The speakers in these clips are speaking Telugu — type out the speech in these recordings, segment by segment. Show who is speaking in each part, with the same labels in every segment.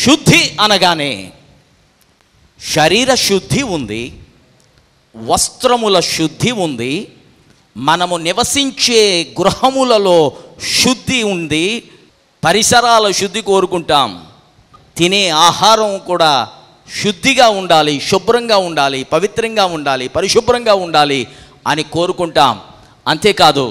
Speaker 1: శుద్ధి అనగానే శరీర శుద్ధి ఉంది వస్త్రముల శుద్ధి ఉంది మనము నివసించే గృహములలో శుద్ధి ఉంది పరిసరాల శుద్ధి కోరుకుంటాం తినే ఆహారం కూడా శుద్ధిగా ఉండాలి శుభ్రంగా ఉండాలి పవిత్రంగా ఉండాలి పరిశుభ్రంగా ఉండాలి అని కోరుకుంటాం అంతేకాదు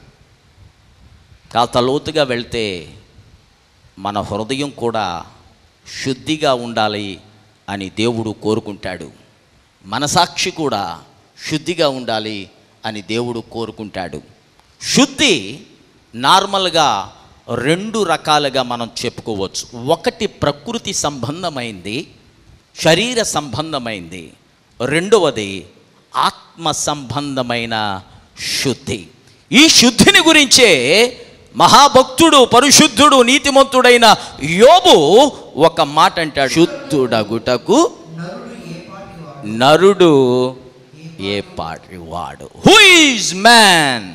Speaker 1: కాస్త లోతుగా వెళ్తే మన హృదయం కూడా శుద్ధిగా ఉండాలి అని దేవుడు కోరుకుంటాడు మనసాక్షి కూడా శుద్ధిగా ఉండాలి అని దేవుడు కోరుకుంటాడు శుద్ధి నార్మల్గా రెండు రకాలుగా మనం చెప్పుకోవచ్చు ఒకటి ప్రకృతి సంబంధమైంది శరీర సంబంధమైంది రెండవది ఆత్మ సంబంధమైన శుద్ధి ఈ శుద్ధిని గురించే మహాభక్తుడు పరిశుద్ధుడు నీతిమంతుడైన యోబు ఒక మాట అంటాడు శుద్ధుడగుటకు నరుడు ఏ పాటి వాడు who is man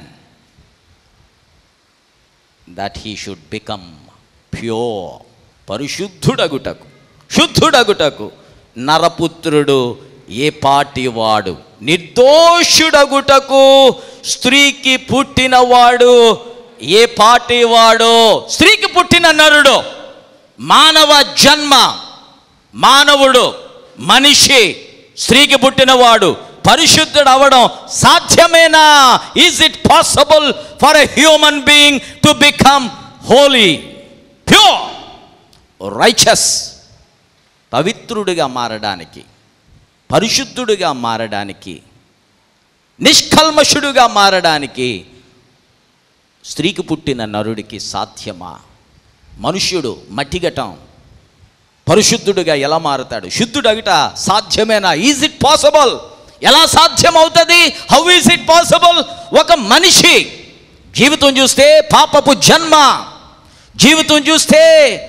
Speaker 1: that he should become pure పరిశుద్ధుడగుటకు శుద్ధుడగుటకు నరపుత్రుడు ఏ పాటి వాడు నిర్దోషుడగుటకు స్త్రీకి పుట్టినవాడు ఏ పాటి వాడు స్త్రీకి పుట్టిన నరుడు మానవ జన్మ మానవుడు మనిషి స్త్రీకి పుట్టినవాడు పరిశుద్ధుడు అవడం సాధ్యమేనా is it possible for a human being to become holy pure righteous పవిత్రుడిగా మారడానికి పరిశుద్ధుడిగా మారడానికి నిష్కల్మషుడుగా మారడానికి స్త్రీకి పుట్టిన నరుడికి సాధ్యమా మనుష్యుడు మట్టిగటం పరిశుద్ధుడిగా ఎలా మారుతాడు శుద్ధుడగట సాధ్యమేనా ఈజ్ ఇట్ పాసిబుల్ ఎలా సాధ్యం అవుతుంది హౌ ఈజ్ ఇట్ పాసిబుల్ ఒక మనిషి జీవితం చూస్తే పాపపు జన్మ జీవితం చూస్తే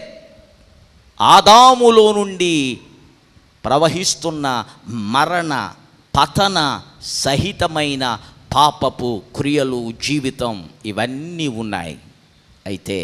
Speaker 1: ఆదాములో నుండి ప్రవహిస్తున్న మరణ పతన సహితమైన పాపపు క్రియలు జీవితం ఇవన్నీ ఉన్నాయి అయితే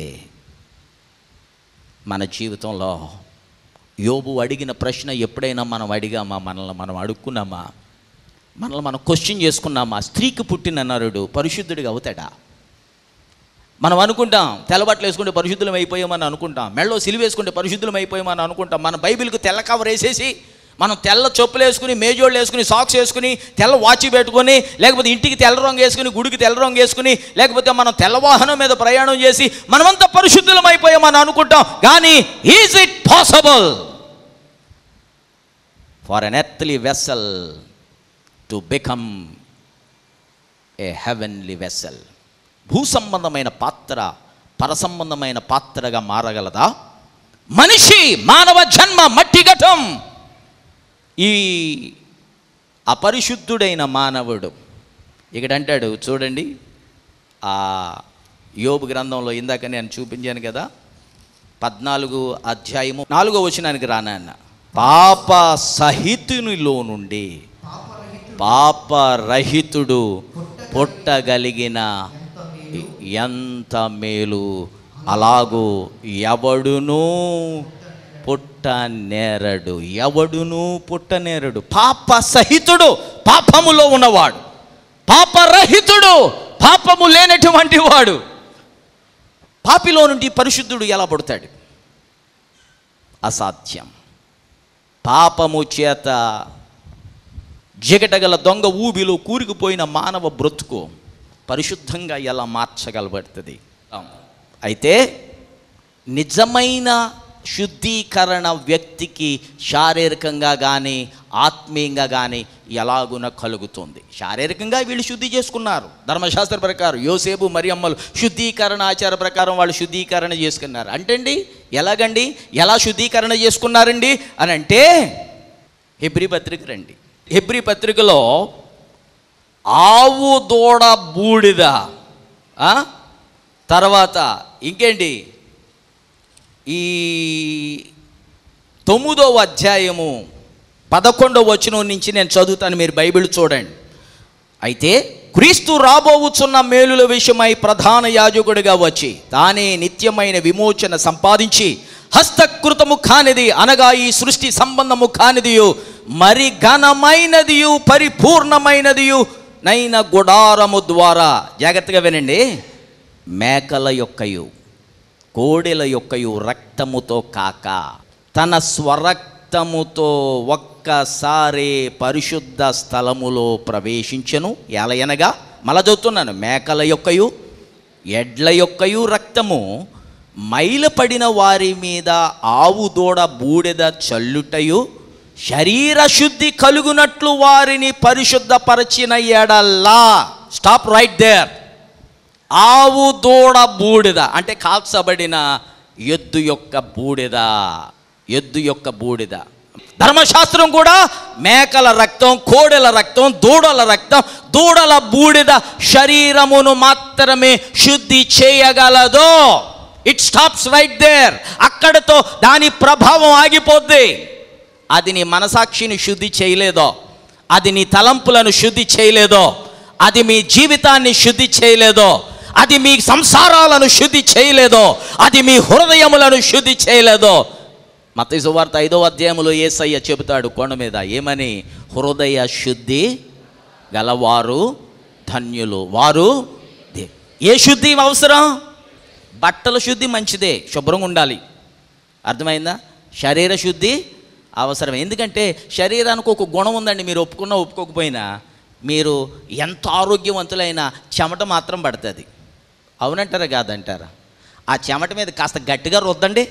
Speaker 1: మన జీవితంలో యోబు అడిగిన ప్రశ్న ఎప్పుడైనా మనం అడిగామా మనల్ని మనం అడుక్కున్నామా మనల్ని మనం క్వశ్చన్ చేసుకున్నామా స్త్రీకి పుట్టిన నరుడు పరిశుద్ధుడిగా అవుతాడా మనం అనుకుంటాం తెల్లబట్టలు వేసుకుంటే పరిశుద్ధులం అయిపోయామని అనుకుంటాం మెళ్ళో సిలువ వేసుకుంటే పరిశుద్ధులం అయిపోయామని అనుకుంటాం మన బైబిల్కి తెల్ల కవర్ వేసేసి మనం తెల్ల చెప్పులు వేసుకుని మేజోళ్ళు వేసుకుని సాక్స్ వేసుకుని తెల్ల వాచ్ పెట్టుకొని లేకపోతే ఇంటికి తెల్ల రంగు వేసుకుని గుడికి తెల్ల రంగు వేసుకుని లేకపోతే మనం తెల్ల వాహనం మీద ప్రయాణం చేసి మనమంతా పరిశుద్ధులం అయిపోయామని అనుకుంటాం కానీ is it possible for an earthly vessel to become a heavenly vessel భూ సంబంధమైన పాత్ర పరసంబంధమైన పాత్రగా మారగలదా మనిషి మానవ జన్మ మట్టి ఘటం ఈ అపరిశుద్ధుడైన మానవుడు ఇక్కడ అంటాడు చూడండి ఆ యోబు గ్రంథంలో ఇందాక నేను చూపించాను కదా పద్నాలుగు అధ్యాయము నాలుగో వచనానికి రానాన్న పాప సహితునిలో నుండి పాపరహితుడు పుట్టగలిగిన ఎంత మేలు అలాగూ ఎవడును పుట్టనేరడు ఎవడును పుట్టనేరడు పాప సహితుడు పాపములో ఉన్నవాడు పాపరహితుడు పాపము లేనటువంటి వాడు పాపిలో నుండి పరిశుద్ధుడు ఎలా పుడతాడు అసాధ్యం పాపము చేత జిగటగల దొంగ ఊబిలో కూరుకుపోయిన మానవ బ్రతుకు పరిశుద్ధంగా ఎలా మార్చగలబడుతుంది అయితే నిజమైన శుద్ధీకరణ వ్యక్తికి శారీరకంగా కానీ ఆత్మీయంగా కానీ ఎలాగున కలుగుతుంది శారీరకంగా వీళ్ళు శుద్ధి చేసుకున్నారు ధర్మశాస్త్ర ప్రకారం యోసేపు మరియమ్మలు శుద్ధీకరణ ఆచార ప్రకారం వాళ్ళు శుద్ధీకరణ చేసుకున్నారు అంటండి ఎలాగండి ఎలా శుద్ధీకరణ చేసుకున్నారండి అని అంటే హెబ్రి పత్రిక రండి హెబ్రి పత్రికలో ఆవు దూడ బూడిద ఆ? తర్వాత ఇంకేంటి ఈ తొమ్మిదవ అధ్యాయము పదకొండవ వచనం నుంచి నేను చదువుతాను మీరు బైబిల్ చూడండి అయితే క్రీస్తు రాబోవుచున్న మేలుల విషయమై ప్రధాన యాజకుడిగా వచ్చి తానే నిత్యమైన విమోచన సంపాదించి హస్తకృతము కానిది అనగా ఈ సృష్టి సంబంధము కానిదియు మరి ఘనమైనదియు పరిపూర్ణమైనదియు నైన గుడారము ద్వారా జాగ్రత్తగా వినండి మేకల యొక్కయు కోడెల యొక్కయు రక్తముతో కాక తన స్వరక్తముతో ఒక్కసారి పరిశుద్ధ స్థలములో ప్రవేశించను ఎలయనగా మళ్ళా చదువుతున్నాను మేకల యొక్కయు ఎడ్ల యొక్కయు రక్తము మైలపడిన వారి మీద ఆవు దూడ బూడిద చల్లుటయు శరీర శుద్ధి కలుగునట్లు వారిని పరిశుద్ధపరచిన ఎడల్లా స్టాప్ రైట్ దేర్ ఆవు దూడ బూడిద అంటే కాల్చబడిన ఎద్దు యొక్క బూడిద ఎద్దు యొక్క బూడిద ధర్మశాస్త్రం కూడా మేకల రక్తం కోడెల రక్తం దూడల రక్తం దూడల బూడిద శరీరమును మాత్రమే శుద్ధి చేయగలదు ఇట్ స్టాప్స్ రైట్ దేర్ అక్కడతో దాని ప్రభావం ఆగిపోద్ది అది నీ మనసాక్షిని శుద్ధి చేయలేదో అది నీ తలంపులను శుద్ధి చేయలేదో అది మీ జీవితాన్ని శుద్ధి చేయలేదో అది మీ సంసారాలను శుద్ధి చేయలేదో అది మీ హృదయములను శుద్ధి చేయలేదో మత సువార్త ఐదో అధ్యాయములో ఏసయ్య చెబుతాడు కొండ మీద ఏమని హృదయ శుద్ధి గలవారు ధన్యులు వారు దే- ఏ శుద్ధి అవసరం బట్టల శుద్ధి మంచిదే శుభ్రంగా ఉండాలి అర్థమైందా శరీర శుద్ధి అవసరం ఎందుకంటే శరీరానికి ఒక గుణం ఉందండి మీరు ఒప్పుకున్నా ఒప్పుకోకపోయినా మీరు ఎంత ఆరోగ్యవంతులైనా చెమట మాత్రం పడుతుంది అవునంటారా కాదంటారా ఆ చెమట మీద కాస్త గట్టిగా రుద్దండి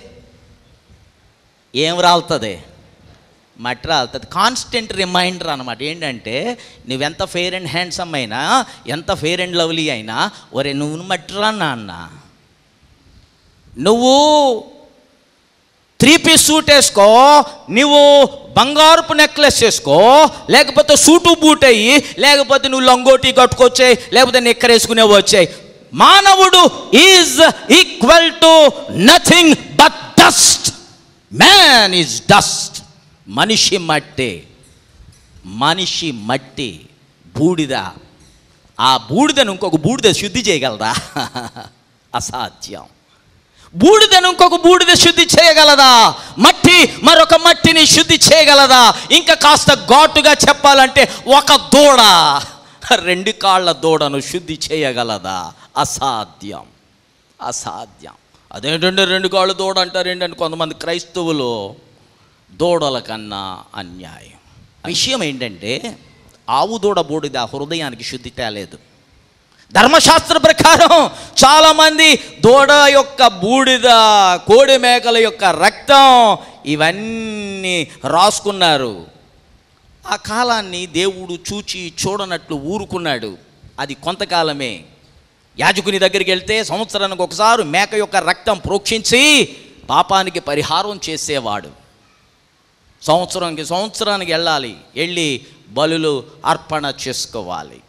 Speaker 1: ఏం రాలుతుంది మట్టి రాలుతుంది కాన్స్టెంట్ రిమైండర్ అనమాట ఏంటంటే నువ్వెంత ఫెయిర్ అండ్ హ్యాండ్సమ్ అయినా ఎంత ఫెయిర్ అండ్ లవ్లీ అయినా ఒరే నువ్వు మట్టిరా నాన్న నువ్వు త్రీ పీస్ సూట్ వేసుకో నువ్వు బంగారపు నెక్లెస్ వేసుకో లేకపోతే సూటు బూట్ అయ్యి లేకపోతే నువ్వు లంగోటి కట్టుకొచ్చాయి లేకపోతే నిక్కర్ వేసుకునే వచ్చాయి మానవుడు is equal to nothing but dust man is dust మనిషి మట్టి మనిషి మట్టి బూడిద ఆ బూడిదను ఇంకొక బూడిద శుద్ధి చేయగలదా అసాధ్యం బూడిదను ఇంకొక బూడిద శుద్ధి చేయగలదా మట్టి మరొక మట్టిని శుద్ధి చేయగలదా ఇంకా కాస్త ఘాటుగా చెప్పాలంటే ఒక దూడ రెండు కాళ్ళ దూడను శుద్ధి చేయగలదా అసాధ్యం అసాధ్యం అదేంటంటే రెండు కాళ్ళు దూడ అంటారు ఏంటంటే కొంతమంది క్రైస్తవులు దూడల కన్నా అన్యాయం విషయం ఏంటంటే ఆవు దూడ బూడిద హృదయానికి శుద్ధి తేలేదు ధర్మశాస్త్ర ప్రకారం చాలామంది దూడ యొక్క బూడిద కోడి మేకల యొక్క రక్తం ఇవన్నీ రాసుకున్నారు ఆ కాలాన్ని దేవుడు చూచి చూడనట్లు ఊరుకున్నాడు అది కొంతకాలమే యాజకుని దగ్గరికి వెళ్తే సంవత్సరానికి ఒకసారి మేక యొక్క రక్తం ప్రోక్షించి పాపానికి పరిహారం చేసేవాడు సంవత్సరానికి సంవత్సరానికి వెళ్ళాలి వెళ్ళి బలులు అర్పణ చేసుకోవాలి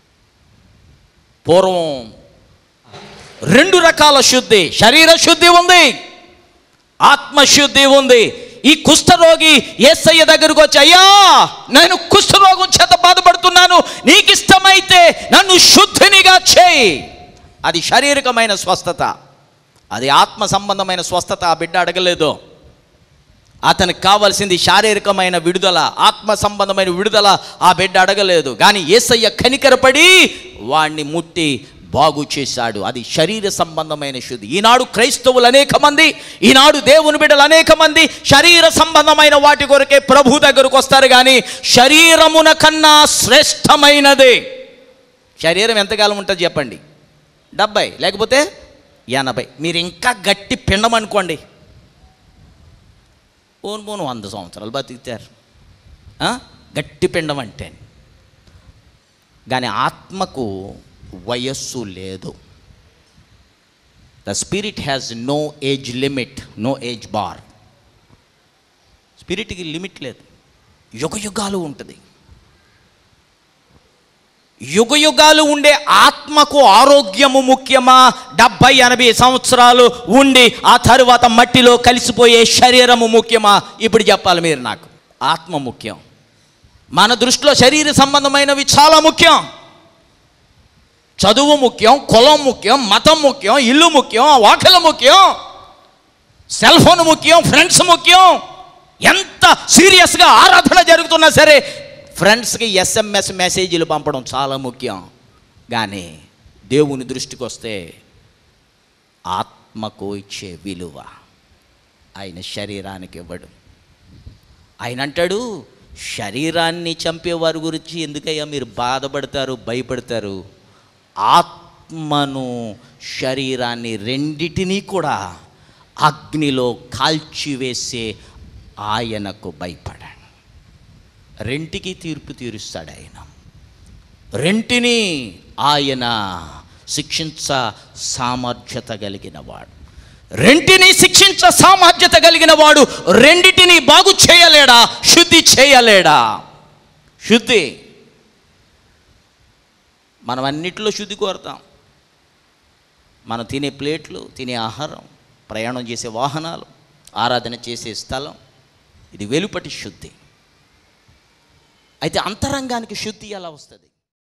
Speaker 1: పూర్వం రెండు రకాల శుద్ధి శరీర శుద్ధి ఉంది ఆత్మశుద్ధి ఉంది ఈ కుష్ఠరోగి ఏసయ్య దగ్గరకు వచ్చి అయ్యా నేను కుష్ఠరోగం చేత బాధపడుతున్నాను నీకు ఇష్టమైతే నన్ను శుద్ధినిగా చేయి అది శారీరకమైన స్వస్థత అది ఆత్మ సంబంధమైన స్వస్థత ఆ బిడ్డ అడగలేదు అతనికి కావాల్సింది శారీరకమైన విడుదల ఆత్మ సంబంధమైన విడుదల ఆ బిడ్డ అడగలేదు కానీ ఏసయ్య కనికరపడి వాణ్ణి ముట్టి బాగు చేశాడు అది శరీర సంబంధమైన శుద్ధి ఈనాడు క్రైస్తవులు అనేక మంది ఈనాడు దేవుని బిడ్డలు అనేక మంది శరీర సంబంధమైన వాటి కొరకే ప్రభు దగ్గరకు వస్తారు కానీ శరీరమున కన్నా శ్రేష్టమైనది శరీరం ఎంతకాలం ఉంటుంది చెప్పండి డెబ్బై లేకపోతే ఎనభై మీరు ఇంకా గట్టి పిండం అనుకోండి పోను పోను వంద సంవత్సరాలు బతికితారు ఆ? గట్టి పిండం అంటే కానీ ఆత్మకు వయస్సు లేదు the spirit has no age limit no age bar స్పిరిట్కి లిమిట్ లేదు యుగ యుగాలు ఉంటుంది యుగ యుగాలు ఉండే ఆత్మకు ఆరోగ్యము ముఖ్యమా డెబ్బై ఎనభై సంవత్సరాలు ఉండి ఆ తరువాత మట్టిలో కలిసిపోయే శరీరము ముఖ్యమా ఇప్పుడు చెప్పాలి మీరు నాకు ఆత్మ ముఖ్యం మన దృష్టిలో శరీర సంబంధమైనవి చాలా ముఖ్యం చదువు ముఖ్యం కులం ముఖ్యం మతం ముఖ్యం ఇల్లు ముఖ్యం వాకల ముఖ్యం సెల్ ఫోన్ ముఖ్యం ఫ్రెండ్స్ ముఖ్యం ఎంత సీరియస్గా ఆరాధన జరుగుతున్నా సరే ఫ్రెండ్స్కి ఎస్ఎంఎస్ మెసేజీలు పంపడం చాలా ముఖ్యం కానీ దేవుని దృష్టికి వస్తే ఆత్మకు ఇచ్చే విలువ ఆయన శరీరానికి ఇవ్వడు ఆయన అంటాడు శరీరాన్ని చంపేవారి గురించి ఎందుకయ్యా మీరు బాధపడతారు భయపడతారు ఆత్మను శరీరాన్ని రెండిటినీ కూడా అగ్నిలో కాల్చివేసే ఆయనకు భయపడండి రెంటికి తీర్పు తీరుస్తాడు ఆయన రెంటిని ఆయన శిక్షించ సామర్థ్యత కలిగిన వాడు రెంటిని శిక్షించ సామర్థ్యత కలిగిన వాడు రెండిటిని బాగు చేయలేడా శుద్ధి చేయలేడా శుద్ధి మనం అన్నిట్లో శుద్ధి కోరుతాం మనం తినే ప్లేట్లు తినే ఆహారం ప్రయాణం చేసే వాహనాలు ఆరాధన చేసే స్థలం ఇది వెలుపటి శుద్ధి అయితే అంతరంగానికి శుద్ధి ఎలా వస్తుంది